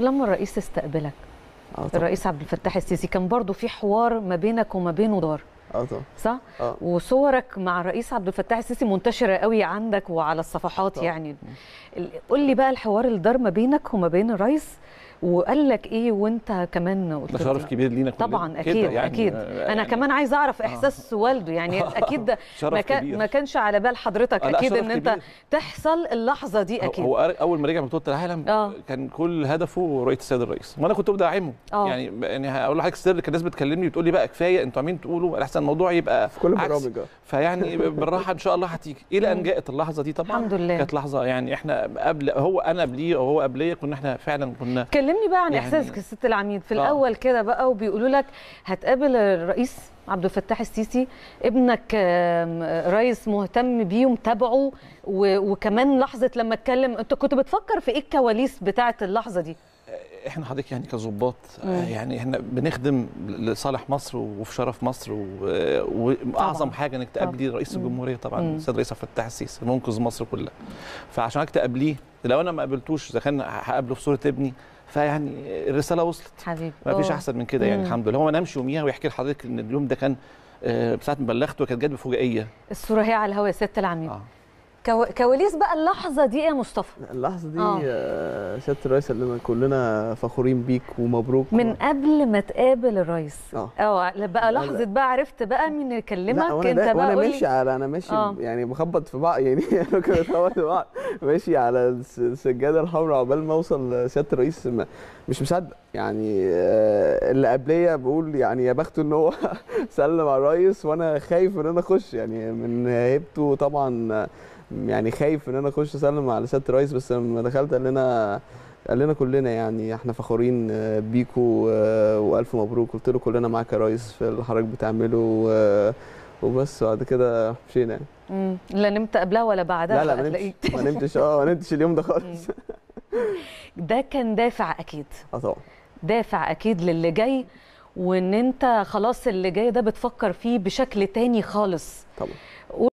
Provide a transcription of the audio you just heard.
لما الرئيس استقبلك اه طبعا الرئيس عبد الفتاح السيسي كان برضو في حوار ما بينك وما بينه دار اه طبعا صح اه وصورك مع الرئيس عبد الفتاح السيسي منتشره قوي عندك وعلى الصفحات طبعا. يعني ال- قول لي بقى الحوار اللي دار ما بينك وما بين الرئيس وقال لك ايه وانت كمان قلت ده شرف له؟ كبير لينا كلنا طبعا كده اكيد يعني اكيد آه، انا يعني كمان عايزه اعرف احساس والده يعني اكيد ده شرف ما, كان كبير. ما كانش على بال حضرتك آه، لا، اكيد شرف ان انت كبير. تحصل اللحظه دي هو- اكيد هو أر- اول ما رجع من بطوله العالم آه. كان كل هدفه رؤيه السيد الرئيس وانا كنت بدعمه آه. يعني يعني هقول لحضرتك السر كان الناس بتكلمني بتقول لي بقى كفايه انتوا عاملين تقولوا احسن الموضوع يبقى في كل عكس. البرامج آه. فيعني بالراحه ان شاء الله هتيجي الى ان مم. جاءت اللحظه دي طبعا الحمد لله. كانت لحظه يعني احنا قبل هو انا قبليه وهو قبليه كنا احنا فعلا كنا كلمني بقى عن يعني- احساسك يا ست العميد في آه. الاول كده بقى وبيقولوا لك هتقابل الرئيس عبد الفتاح السيسي ابنك آم، رئيس مهتم بيه ومتابعه و- وكمان لحظه لما اتكلم انت كنت بتفكر في ايه الكواليس بتاعه اللحظه دي احنا حضرتك يعني كظباط مم. آه، يعني احنا بنخدم لصالح مصر وفي شرف مصر و- واعظم طبعاً. حاجه انك تقابلي رئيس مم. الجمهوريه طبعا مم. السيد رئيس عبد الفتاح السيسي منقذ مصر كلها فعشان حضرتك تقابليه لو انا ما قابلتوش اذا كان هقابله في صوره ابني فيعني الرساله وصلت حبيبي ما فيش أوه. احسن من كده يعني مم. الحمد لله هو ما نامش يوميها ويحكي لحضرتك ان اليوم ده كان آه، ساعه ما بلغته كانت جت بفجائيه الصوره هي على الهواء يا ست العميد اه كو... كواليس بقى اللحظه دي ايه يا مصطفى اللحظه دي آه. آه، سياده الرئيس قال لنا كلنا فخورين بيك ومبروك من قبل ما تقابل الرئيس اه اه بقى لا، لحظه بقى عرفت بقى مين اللي لا يكلمك وانا انت دا- بقى وانا قول لي ماشي على انا ماشي آه. يعني بخبط في بعض يعني انا كنت بخبط في بعض ماشي على الس- السجاده الحمراء عقبال ما اوصل لسياده الرئيس ما- مش مصدق يعني آه، اللي قبليه بقول يعني يا بخته ان هو سلم على الرئيس وانا خايف ان انا اخش يعني من هيبته طبعا آه، يعني خايف ان انا اخش اسلم على سياده الرئيس بس لما دخلت قال لنا قال لنا كلنا يعني احنا فخورين آه، بيكو آه، والف مبروك قلت له كلنا معاك يا ريس في اللي حضرتك بتعمله آه، وبس بعد كده مشينا يعني مم. لا نمت قبلها ولا بعدها لا لا ما فهتلاقيك. نمتش ما نمتش اه ما نمتش اليوم ده خالص ده كان دافع اكيد اه طبعا دافع اكيد للي جاي وان انت خلاص اللي جاي ده بتفكر فيه بشكل تاني خالص طبعا